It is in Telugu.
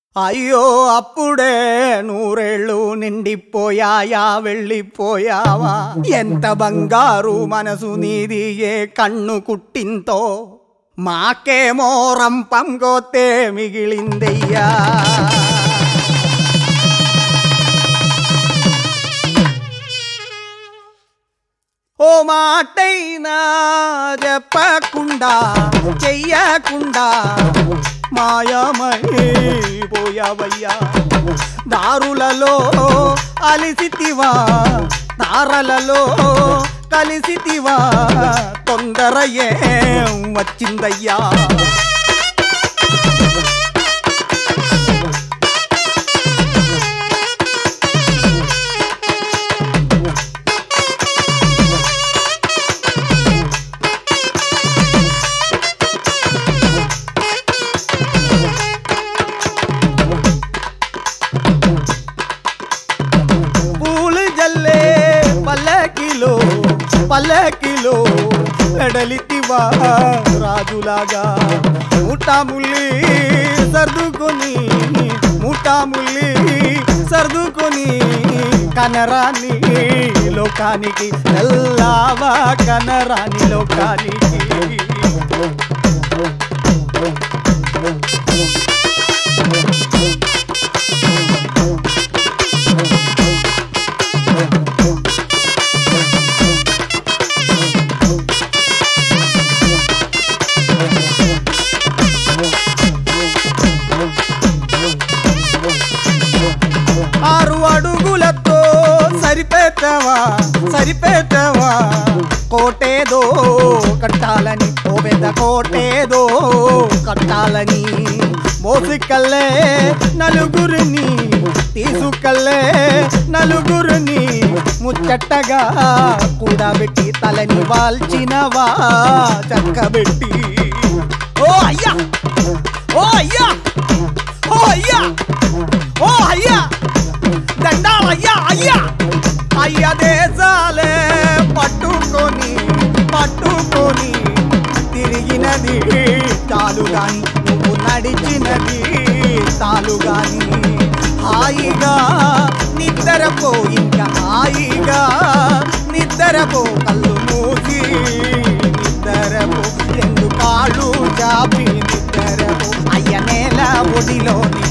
అయ్యో అప్పుడే నూరేళ్ళు నిండిపోయాయా వెళ్ళిపోయావా ఎంత బంగారు మనసు నీది ఏ కన్ను కుట్టింతో మాకేమో రంపం గోతే మిగిలిందయ్యా ఓ మాటైనా చెప్పకుండా చెయ్యకుండా మాయమై పోయావయ్యా దారులలో అలిసితివా తారలలో కలిసితివా తొందర ఏం వచ్చిందయ్యా పూలు జల్లే పల్లకిలో పల్లకిలో ఎడలితివా రాజులాగా ముఠాముల్లి సర్దుకొని ముఠాముల్లి సర్దుకొని కనరాని లోకానికి వెళ్ళావా కనరాని లోకానికి ఆరు అడుగులతో సరిపెట్టవా సరిపెట్టవా కోటేదో కట్టాలని ఓ పెద్ద కోటేదో కట్టాలని మోసుకల్లే నలుగురిని తీసుకల్లే నలుగురిని ముచ్చట్టగా కూడబెట్టి తలని వాల్చినవా చక్కబెట్టి ఓ అయ్యా ఓ అయ్యా ఓ అయ్యా ఓ అయ్యా దండాలయ్యా అయ్యా అయ్యా దేశాలే పట్టుకొని పట్టుకొని తిరిగినది చాలు గాని నువ్వు నడిచినది చాలు గాని హాయిగా నిద్రపో ఇంకా హాయిగా నిద్రపో కళ్ళు మూసి నిద్రపో రెండు కాళ్ళు చాపి నిద్రపో అయ్య నేల ఒడిలోని